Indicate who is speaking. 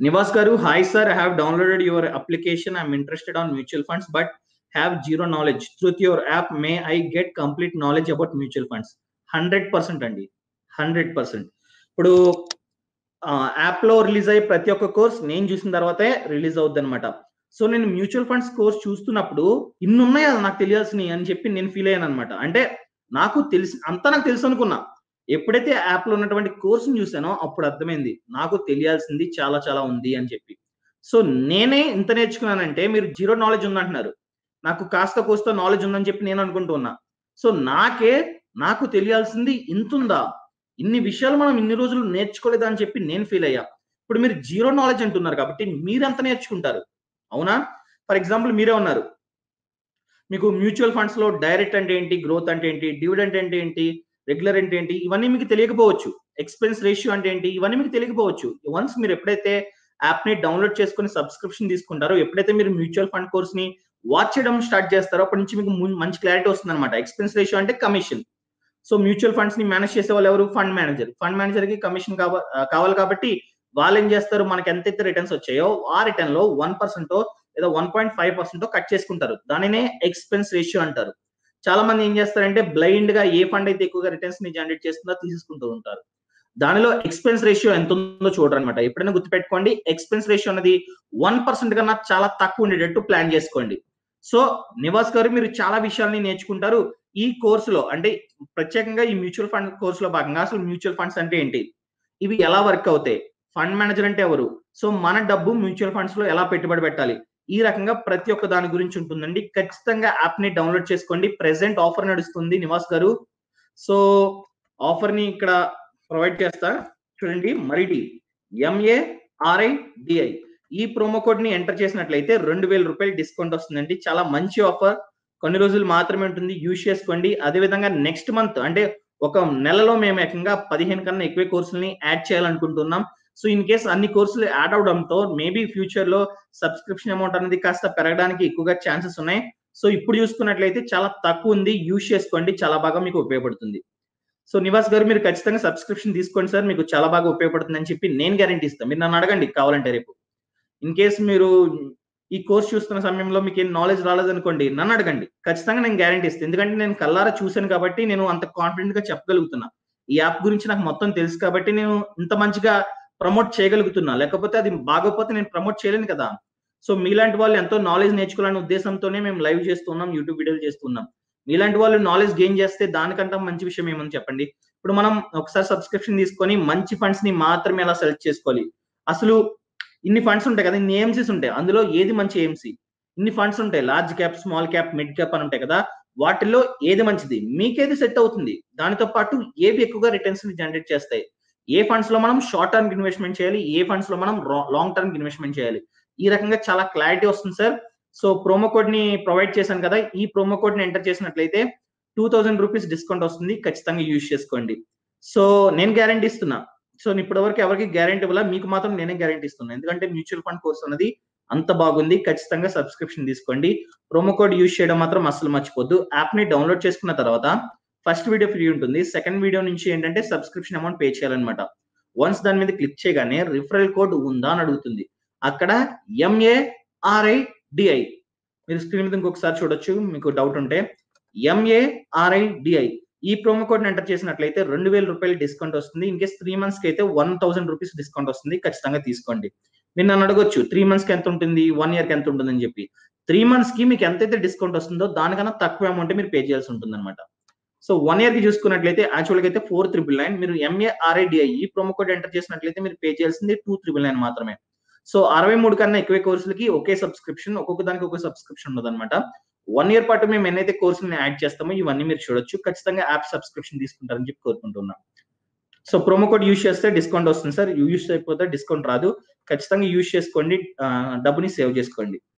Speaker 1: Nivas Garu, hi sir, I have downloaded your application. I'm interested on mutual funds, but have zero knowledge. Through your app, may I get complete knowledge about mutual funds? Hundred percent అండి hundred percent ఇప్పుడు app లో release అయ్యే ప్రతి ఒక్క course నేను చూసిన తర్వాతే release అవుద్ది అనమాట సో నేను మ్యూచువల్ ఫండ్స్ కోర్స్ చూస్తున్నప్పుడు ఇన్ని ఉన్నాయి అది నాకు తెలియాల్సినవి అని చెప్పి నేను ఫీల్ అయ్యాను అనమాట అంటే నాకు తెలిసి అంతా నాకు తెలుసు అనుకున్నా ఎప్పుడైతే యాప్ లో ఉన్నటువంటి కోర్సుని చూసానో అప్పుడు అర్థమైంది నాకు తెలియాల్సింది చాలా చాలా ఉంది అని చెప్పి సో నేనే ఇంత నేర్చుకున్నానంటే మీరు జీరో నాలెడ్జ్ ఉందంటున్నారు నాకు కాస్త కోస్త నాలెడ్జ్ ఉందని చెప్పి నేను అనుకుంటున్నా సో నాకే నాకు తెలియాల్సింది ఇంతుందా ఇన్ని విషయాలు మనం ఇన్ని రోజులు నేర్చుకోలేదా అని చెప్పి నేను ఫీల్ అయ్యా ఇప్పుడు మీరు జీరో నాలెడ్జ్ అంటున్నారు కాబట్టి మీరు ఎంత నేర్చుకుంటారు అవునా ఫర్ ఎగ్జాంపుల్ మీరే ఉన్నారు మీకు మ్యూచువల్ ఫండ్స్ లో డైరెక్ట్ అంటే ఏంటి గ్రోత్ అంటే ఏంటి డివిడెంట్ అంటే ఏంటి రెగ్యులర్ అంటే ఏంటి ఇవన్నీ మీకు తెలియకపోవచ్చు ఎక్స్పెన్స్ రేషియో అంటే ఏంటి ఇవన్నీ మీకు తెలియకపోవచ్చు వన్స్ మీరు ఎప్పుడైతే యాప్ ని డౌన్లోడ్ చేసుకుని సబ్స్క్రిప్షన్ తీసుకుంటారో ఎప్పుడైతే మీరు మ్యూచువల్ ఫండ్ కోర్స్ ని వాచ్ చేయడం స్టార్ట్ చేస్తారో అప్పటి నుంచి మీకు మంచి క్లారిటీ వస్తుంది అనమాట ఎక్స్పెన్స్ రేషియో అంటే కమిషన్ సో మ్యూచువల్ ఫండ్స్ ని మేనేజ్ చేసే వాళ్ళు ఎవరు ఫండ్ మేనేజర్ ఫండ్ మేనేజర్ కి కమిషన్ కావాలి కాబట్టి వాళ్ళు ఏం చేస్తారు మనకి ఎంతైతే రిటర్న్స్ వచ్చాయో ఆ రిటర్న్ లో వన్ పర్సెంట్ లేదా one point five percent cut చేసుకుంటారు దానినే ఎక్స్పెన్స్ రేషియో అంటారు చాలా మంది ఏం చేస్తారంటే బ్లైండ్ గా ఏ ఫండ్ అయితే ఎక్కువగా రిటర్న్స్ ని జనరేట్ చేస్తుందో తీసుకుంటూ ఉంటారు దానిలో ఎక్స్పెన్స్ రేషియో ఎంత ఉందో చూడరు అనమాట ఎప్పుడైనా గుర్తుపెట్టుకోండి ఎక్స్పెన్స్ రేషియో అనేది వన్ పర్సెంట్ కన్నా చాలా తక్కువ ఉండేటట్టు ప్లాన్ చేసుకోండి సో నివాస్ గారు మీరు చాలా విషయాల్ని నేర్చుకుంటారు ఈ కోర్సులో అంటే ప్రత్యేకంగా ఈ మ్యూచువల్ ఫండ్ కోర్సులో భాగంగా అసలు మ్యూచువల్ ఫండ్స్ అంటే ఏంటి ఇవి ఎలా వర్క్ అవుతాయి ఫండ్ మేనేజర్ అంటే ఎవరు సో మన డబ్బు మ్యూచువల్ ఫండ్స్ లో ఎలా పెట్టుబడి పెట్టాలి ఈ రకంగా ప్రతి ఒక్క దాని గురించి ఉంటుందండి ఖచ్చితంగా యాప్ ని డౌన్లోడ్ చేసుకోండి ప్రెసెంట్ ఆఫర్ నడుస్తుంది నివాస్ గారు సో ఆఫర్ ని ఇక్కడ ప్రొవైడ్ చేస్తా చూడండి మరిడి ఎంఏ ఆర్ఐ డిఐ ఈ ప్రోమో కోడ్ ని ఎంటర్ చేసినట్లయితే రెండు వేల రూపాయలు డిస్కౌంట్ వస్తుందండి చాలా మంచి ఆఫర్ కొన్ని రోజులు మాత్రమే ఉంటుంది యూజ్ చేసుకోండి అదేవిధంగా నెక్స్ట్ మంత్ అంటే ఒక నెలలో మేము ఏకంగా పదిహేను కన్నా ఎక్కువ కోర్సులని యాడ్ చేయాలనుకుంటున్నాం సో ఇన్ కేస్ అన్ని కోర్సులు యాడ్ అవడంతో మేబీ ఫ్యూచర్ లో సబ్స్క్రిప్షన్ అమౌంట్ అనేది కాస్త పెరగడానికి ఎక్కువగా ఛాన్సెస్ ఉన్నాయి సో ఇప్పుడు చూసుకున్నట్లయితే చాలా తక్కువ ఉంది యూజ్ చేసుకోండి చాలా బాగా మీకు ఉపయోగపడుతుంది సో నివాస్ గారు మీరు ఖచ్చితంగా సబ్స్క్రిప్షన్ తీసుకోండి సార్ మీకు చాలా బాగా ఉపయోగపడుతుంది అని చెప్పి నేను గ్యారంటీ ఇస్తాను మీరు నన్ను అడగండి కావాలంటే రేపు ఇన్ కేస్ మీరు ఈ కోర్స్ చూస్తున్న సమయంలో మీకు ఏం నాలెడ్జ్ రాలేదనుకోండి నన్ను అడగండి ఖచ్చితంగా నేను గ్యారంటీ ఇస్తాను ఎందుకంటే నేను కల్లారా చూశాను కాబట్టి నేను అంత కాన్ఫిడెంట్ గా చెప్పగలుగుతున్నా ఈ యాప్ గురించి నాకు మొత్తం తెలుసు కాబట్టి నేను ఇంత మంచిగా ప్రమోట్ చేయగలుగుతున్నా లేకపోతే అది బాగోపోతే నేను ప్రమోట్ చేయలేను కదా సో మీలాంటి వాళ్ళు ఎంతో నాలెడ్జ్ నేర్చుకోవాలనే ఉద్దేశంతోనే మేము లైవ్ చేస్తున్నాం యూట్యూబ్ వీడియోలు చేస్తున్నాం మీలాంటి వాళ్ళు నాలెడ్జ్ గెయిన్ చేస్తే దానికంటే మంచి విషయం ఏమని చెప్పండి ఇప్పుడు మనం ఒకసారి సబ్స్క్రిప్షన్ తీసుకొని మంచి ఫండ్స్ ని మాత్రమే ఎలా సెలెక్ట్ చేసుకోవాలి అసలు ఇన్ని ఫండ్స్ ఉంటాయి కదా ఇన్ని ఏఎంసీస్ ఉంటాయి అందులో ఏది మంచి ఏఎంసీ ఇన్ని ఫండ్స్ ఉంటాయి large cap small cap mid cap అని ఉంటాయి కదా వాటిల్లో ఏది మంచిది మీకేది సెట్ అవుతుంది దానితో పాటు ఏవి ఎక్కువగా రిటర్న్స్ ని జనరేట్ చేస్తాయి ఏ ఫండ్స్ లో మనం షార్ట్ టర్మ్ ఇన్వెస్ట్మెంట్ చేయాలి ఏ ఫండ్స్ లో మనం లాంగ్ టర్మ్ ఇన్వెస్ట్మెంట్ చేయాలి ఈ రకంగా చాలా క్లారిటీ వస్తుంది సార్ సో ప్రోమో కోడ్ ని ప్రొవైడ్ చేశాను కదా ఈ ప్రోమో కోడ్ ని ఎంటర్ చేసినట్లయితే టూ థౌసండ్ రూపీస్ డిస్కౌంట్ వస్తుంది ఖచ్చితంగా యూజ్ చేసుకోండి సో నేను గ్యారంటీ ఇస్తున్నా సో ఇప్పటి వరకు ఎవరికి గ్యారంటీ ఇవ్వాల మీకు మాత్రం నేనే గ్యారంటీ ఇస్తున్నాను ఎందుకంటే మ్యూచువల్ ఫండ్ కోర్స్ అనేది అంత బాగుంది ఖచ్చితంగా సబ్స్క్రిప్షన్ తీసుకోండి ప్రోమో కోడ్ యూజ్ చేయడం మాత్రం అసలు మర్చిపోద్దు యాప్ ని డౌన్లోడ్ చేసుకున్న తర్వాత ఫస్ట్ వీడియో ఫ్రీ ఉంటుంది సెకండ్ వీడియో నుంచి ఏంటంటే సబ్స్క్రిప్షన్ అమౌంట్ పే చేయాలన్నమాట వన్స్ దాని మీద క్లిక్ చేయగానే రిఫరల్ కోడ్ ఉందా అని అడుగుతుంది అక్కడ ఎంఏఆర్ఐ డిఐ మీరు స్క్రీన్ మీద ఇంకొకసారి చూడొచ్చు మీకు డౌట్ ఉంటే ఎంఏఆర్ఐ డిఐ ఈ ప్రోమో కోడ్ ఎంటర్ చేసినట్లయితే రెండు వేల రూపాయలు డిస్కౌంట్ వస్తుంది ఇన్ కేస్ త్రీ మంత్స్ కి అయితే వన్ థౌసండ్ రూపీస్ డిస్కౌంట్ వస్తుంది ఖచ్చితంగా తీసుకోండి మీరు నన్ను అడగొచ్చు త్రీ మంత్స్ కి ఎంత ఉంటుంది వన్ ఇయర్ కి ఎంత ఉంటుంది అని చెప్పి త్రీ మంత్స్ కి మీకు ఎంతైతే డిస్కౌంట్ వస్తుందో దానికన్నా తక్కువ అమౌంట్ మీరు పే చేయాల్సి ఉంటుంది అనమాట సో వన్ ఇయర్ కి చూసుకున్నట్లయితే యాక్చువల్గా అయితే ఫోర్ త్రిబుల్ నైన్ మీరు ఎంఏఆర్ఐడిఐ ఈ ప్రోమో కోడ్ ఎంటర్ చేసినట్లయితే మీరు పే చేయాల్సింది టూ త్రిబుల్ నైన్ మాత్రమే సో అరవై మూడు కన్నా ఎక్కువ కోర్సులకి ఒకే సబ్స్క్రిప్షన్ ఒక్కొక్క దానికి ఒక సబ్స్క్రిప్షన్ ఉండదు అనమాట వన్ ఇయర్ పాటు మేము ఎన్నైతే కోర్సులను యాడ్ చేస్తామో ఇవన్నీ మీరు చూడొచ్చు ఖచ్చితంగా యాప్ సబ్స్క్రిప్షన్ తీసుకుంటారని చెప్పి కోరుకుంటున్నాం సో ప్రోమో కోడ్ యూజ్ చేస్తే డిస్కౌంట్ వస్తుంది సార్ యూజ్ అయిపోతే డిస్కౌంట్ రాదు ఖచ్చితంగా యూజ్ చేసుకోండి డబ్బుని సేవ్ చేసుకోండి